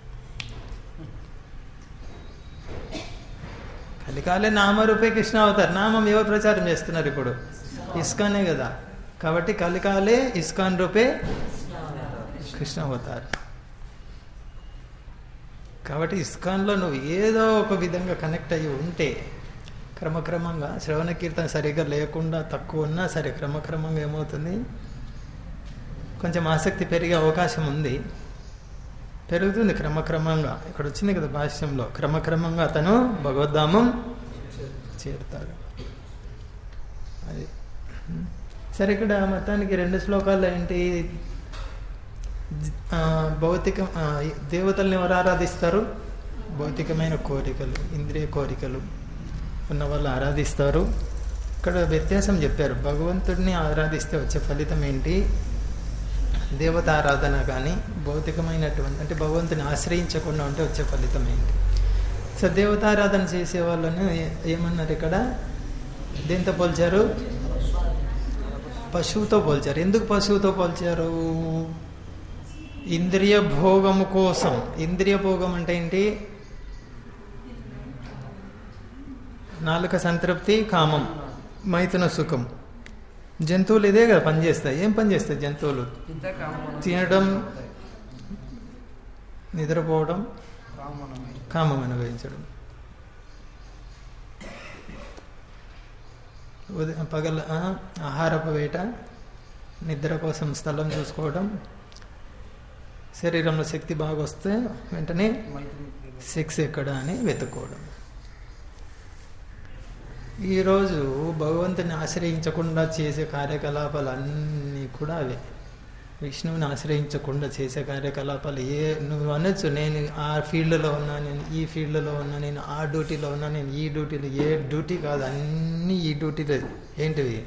కలికాలే నామరూపే కృష్ణ అవతారు నామం ఎవరు ప్రచారం చేస్తున్నారు ఇప్పుడు ఇస్కానే కదా కాబట్టి కలికాలే ఇస్కాన్ రూపే కృష్ణ అవతారు కాబట్టి ఇస్కాన్లో నువ్వు ఏదో ఒక విధంగా కనెక్ట్ అయ్యి ఉంటే క్రమక్రమంగా శ్రవణ కీర్తన సరిగ్గా లేకుండా తక్కువ ఉన్నా సరే క్రమక్రమంగా ఏమవుతుంది కొంచెం ఆసక్తి పెరిగే అవకాశం ఉంది పెరుగుతుంది క్రమక్రమంగా ఇక్కడ వచ్చింది కదా భాష్యంలో క్రమక్రమంగా అతను భగవద్ధామం చేరుతాడు అది సరే ఇక్కడ మొత్తానికి రెండు శ్లోకాల్లో ఏంటి ఆ, భౌతిక ఆ, దేవతల్ని ఎవరు ఆరాధిస్తారు భౌతికమైన కోరికలు ఇంద్రియ కోరికలు ఉన్న వాళ్ళు ఆరాధిస్తారు ఇక్కడ వ్యత్యాసం చెప్పారు భగవంతుడిని ఆరాధిస్తే వచ్చే ఫలితం ఏంటి దేవత ఆరాధన కానీ భౌతికమైనటువంటి అంటే భగవంతుని ఆశ్రయించకుండా ఉంటే వచ్చే ఫలితం ఏంటి సో దేవతారాధన చేసే వాళ్ళని ఏ- ఏమన్నారు ఇక్కడ దేంతో పోల్చారు పశువుతో పోల్చారు ఎందుకు పశువుతో పోల్చారు ఇంద్రియ భోగము కోసం ఇంద్రియ భోగం అంటే ఏంటి నాలుక సంతృప్తి కామం మైథున సుఖం జంతువులు ఇదే కదా పనిచేస్తాయి ఏం పని చేస్తాయి జంతువులు ఇంత కామనం తినడం నిద్రపోవడం కామనమే కామం అనుభవించడం ఉదయం పగల ఆ, ఆహారపు వేట నిద్ర కోసం స్థలం చూసుకోవడం శరీరంలో శక్తి బాగా వస్తే వెంటనే మైత్రి సెక్స్ ఎక్కడ అని వెతుక్కోవడం ఈరోజు భగవంతుని ఆశ్రయించకుండా చేసే కార్యకలాపాలు అన్నీ కూడా అవే విష్ణువుని ఆశ్రయించకుండా చేసే కార్యకలాపాలు ఏ నువ్వు అనొచ్చు నేను ఆ ఫీల్డ్లో ఉన్నా నేను ఈ ఫీల్డ్లో ఉన్నా నేను ఆ డ్యూటీలో ఉన్నా నేను ఈ డ్యూటీలో ఏ డ్యూటీ కాదు అన్నీ ఈ డ్యూటీలో ఏంటివి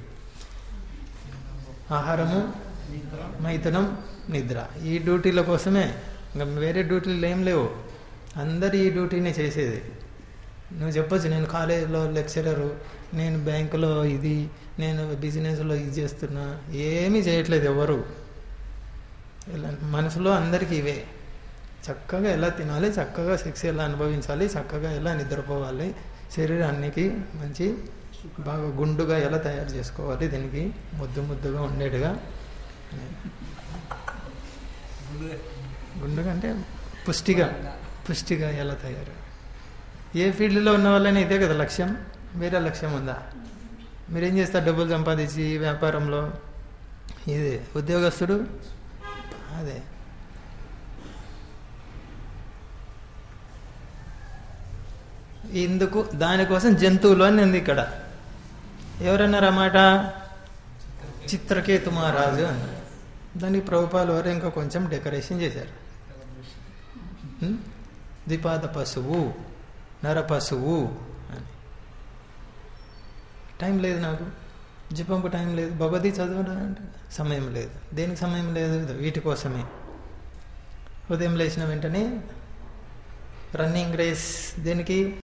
ఆహారము మైథునం నిద్ర ఈ డ్యూటీల కోసమే ఇంకా వేరే డ్యూటీలు ఏం లేవు అందరు ఈ డ్యూటీనే చేసేది నువ్వు చెప్పొచ్చు నేను కాలేజీలో లెక్చరరు నేను బ్యాంకులో ఇది నేను బిజినెస్లో ఇది చేస్తున్నా ఏమీ చేయట్లేదు ఎవరు ఇలా మనసులో అందరికీ ఇవే చక్కగా ఎలా తినాలి చక్కగా సెక్స్ ఎలా అనుభవించాలి చక్కగా ఎలా నిద్రపోవాలి శరీరానికి మంచి బాగా గుండుగా ఎలా తయారు చేసుకోవాలి దీనికి ముద్దు ముద్దుగా ఉండేట్టుగా గుండుగా అంటే పుష్టిగా పుష్టిగా ఎలా తయారు ఏ ఫీల్డ్లో ఉన్న వాళ్ళైనా ఇదే కదా లక్ష్యం వేరే లక్ష్యం ఉందా మీరేం చేస్తారు డబ్బులు సంపాదించి వ్యాపారంలో ఇదే ఉద్యోగస్తుడు అదే ఇందుకు దానికోసం జంతువులు అని ఉంది ఇక్కడ ఎవరన్నారు అన్నమాట చిత్రకేతు మహారాజు అన్నారు దానికి ప్రభుపాలు వారు ఇంకా కొంచెం డెకరేషన్ చేశారు ఉం? ద్విపాద పశువు నర పశువు అని టైం లేదు నాకు జపంకు టైం లేదు భగవద్గీత చదవడం అంటే సమయం లేదు దేనికి సమయం లేదు వీటి కోసమే ఉదయం లేచిన వెంటనే రన్నింగ్ రేస్ దేనికి